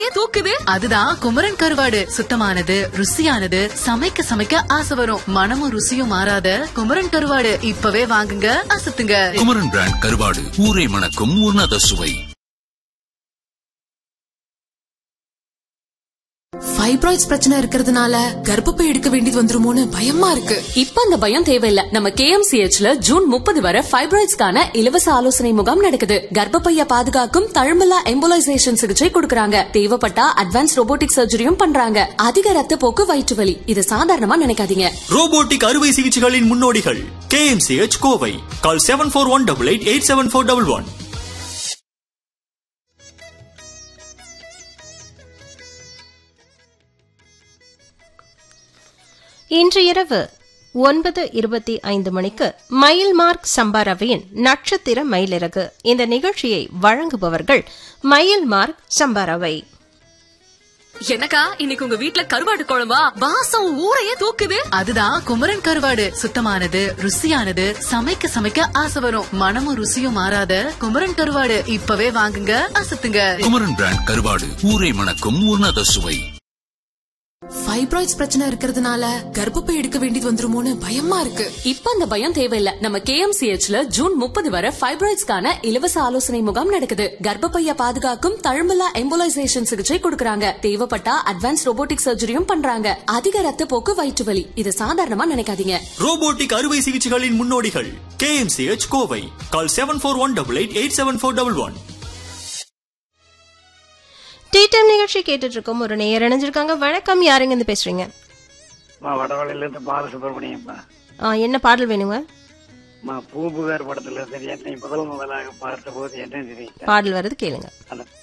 ஏன் தூக்குது அதுதான் குமரன் கருவாடு சுத்தமானது ருசியானது சமைக்க சமைக்க ஆசை வரும் மனமும் ருசியும் மாறாத குமரன் கருவாடு இப்பவே வாங்குங்க அசத்துங்க குமரன் பிராண்ட் கருவாடு ஊரை மணக்கும் உன்னத சுவை ஃபைப்ராய்ட்ஸ் பிரச்சனை இருக்கிறதுனால கர்ப்பப்பை எடுக்க வேண்டியது வந்துருமோன்னு பயமா இருக்கு இப்ப அந்த பயம் தேவையில்ல நம்ம கேஎம்சிஹெச்ல ஜூன் முப்பது வரை ஃபைப்ராய்ட்ஸ்க்கான இலவச ஆலோசனை முகாம் நடக்குது கர்ப்பப்பைய பாதுகாக்கும் தழும்பலா எம்போலைசேஷன் சிகிச்சை கொடுக்கறாங்க தேவைப்பட்டா அட்வான்ஸ் ரோபோட்டிக் சர்ஜரியும் பண்றாங்க அதிக ரத்த போக்கு வயிற்று வலி இது சாதாரணமா நினைக்காதீங்க ரோபோட்டிக் அறுவை சிகிச்சைகளின் முன்னோடிகள் KMCH Kovai call seven four one double eight eight seven four double one இன்று இரவு ஒன்பது இருபத்தி ஐந்து மணிக்கு மயில் மார்க் சம்பா ரவையின் நட்சத்திர மயிலிறகு இந்த நிகழ்ச்சியை வழங்குபவர்கள் மயில் மார்க் சம்பா ரவை என்னக்கா இன்னைக்கு உங்க வீட்ல கருவாடு குழம்பா வாசம் ஊரையே தூக்குது அதுதான் குமரன் கருவாடு சுத்தமானது ருசியானது சமைக்க சமைக்க ஆசை வரும் மனமும் ருசியும் மாறாத குமரன் கருவாடு இப்பவே வாங்குங்க அசத்துங்க குமரன் பிராண்ட் கருவாடு ஊரை மணக்கும் உன்னத சுவை ஃபைப்ராய்ட்ஸ் பிரச்சனை இருக்கிறதுனால கர்ப்பப்பை எடுக்க வேண்டியது வந்துருமோன்னு பயமா இருக்கு இப்ப அந்த பயம் தேவையில்ல நம்ம கேஎம்சிஹெச்ல ஜூன் முப்பது வரை ஃபைப்ராய்ட்ஸ்க்கான இலவச ஆலோசனை முகாம் நடக்குது கர்ப்பப்பைய பாதுகாக்கும் தழும்பலா எம்போலைசேஷன் சிகிச்சை கொடுக்கறாங்க தேவைப்பட்டா அட்வான்ஸ் ரோபோட்டிக் சர்ஜரியும் பண்றாங்க அதிக ரத்த போக்கு வயிற்று வலி இது சாதாரணமா நினைக்காதீங்க ரோபோட்டிக் அறுவை சிகிச்சைகளின் முன்னோடிகள் KMCH Kovai call seven four one double eight eight seven four double one tea time நிகழ்ச்சி கேட்டுட்டு இருக்கோம் ஒரு நேயர் இணைஞ்சிருக்காங்க வணக்கம் யாருங்க இருந்து பேசுறீங்க மா வடவழியிலேருந்து பாலசுப்ரமணியம்மா ஆ, என்ன பாடல் வேணுங்க மா பூம்புகார் படத்துல இருந்து என்னை முதல் முதலாக பார்த்தபோது என்ன நினைத்தேன் பாடல் வருது கேளுங்க அந்த